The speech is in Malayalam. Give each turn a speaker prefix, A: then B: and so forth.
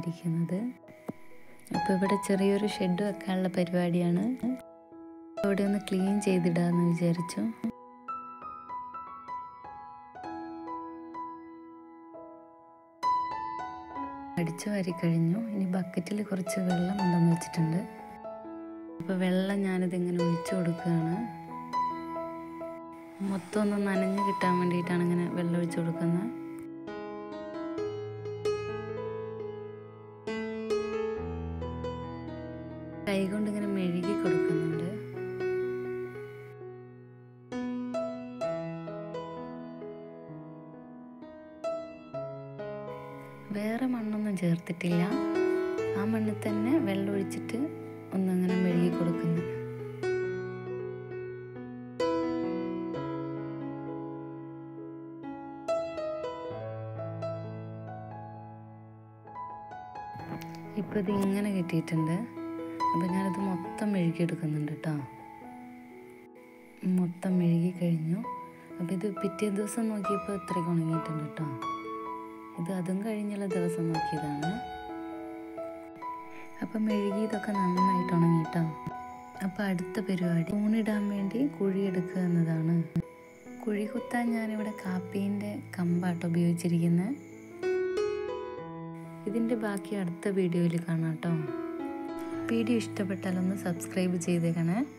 A: ചെയ്തുകൊണ്ടിരിക്കുന്നത് അപ്പോൾ ഇവിടെ ചെറിയൊരു ഷെഡ് വെക്കാനുള്ള പരിപാടിയാണ് അവിടെ ഒന്ന് ക്ലീൻ ചെയ്തിടാമെന്ന് വിചാരിച്ചു അടിച്ചു വാരി കഴിഞ്ഞു ഇനി ബക്കറ്റിൽ കുറച്ച് വെള്ളം കൊണ്ടുവന്ന് വെച്ചിട്ടുണ്ട് അപ്പോൾ വെള്ളം ഞാനിതിങ്ങനെ ഒഴിച്ചു കൊടുക്കുകയാണ് മൊത്തം ഒന്ന് നനഞ്ഞ് കിട്ടാൻ വേണ്ടിയിട്ടാണ് ഇങ്ങനെ വെള്ളം ഒഴിച്ചു കൊടുക്കുന്നത് കൈ കൊണ്ട് ഇങ്ങനെ മെഴുകി കൊടുക്കുന്നുണ്ട് വേറെ മണ്ണൊന്നും ചേർത്തിട്ടില്ല ആ മണ്ണിൽ തന്നെ വെള്ളം ഒഴിച്ചിട്ട് ഒന്നങ്ങനെ മെഴുകി കൊടുക്കുന്നു ഇപ്പോൾ ഇത് ഇങ്ങനെ കിട്ടിയിട്ടുണ്ട് അപ്പോൾ ഞാനിത് മൊത്തം മെഴുകിയെടുക്കുന്നുണ്ട് കേട്ടോ മൊത്തം മെഴുകി കഴിഞ്ഞു അപ്പോൾ ഇത് പിറ്റേ ദിവസം നോക്കിയപ്പോൾ ഇത്രയ്ക്ക് ഉണങ്ങിയിട്ടുണ്ട് കേട്ടോ ഇത് അതും കഴിഞ്ഞുള്ള ദിവസം നോക്കിയതാണ് അപ്പം മെഴുകിയതൊക്കെ നന്നായിട്ട് ഉണങ്ങിട്ടോ അപ്പോൾ അടുത്ത പരിപാടി ഊണിടാൻ വേണ്ടി കുഴിയെടുക്കുക എന്നതാണ് കുഴി കുത്താൻ ഞാനിവിടെ കാപ്പീൻ്റെ കമ്പാട്ടോ ഉപയോഗിച്ചിരിക്കുന്നത് ഇതിൻ്റെ ബാക്കി അടുത്ത വീഡിയോയിൽ കാണാം കേട്ടോ വീഡിയോ ഇഷ്ടപ്പെട്ടാൽ ഒന്ന് സബ്സ്ക്രൈബ് ചെയ്തേക്കണേ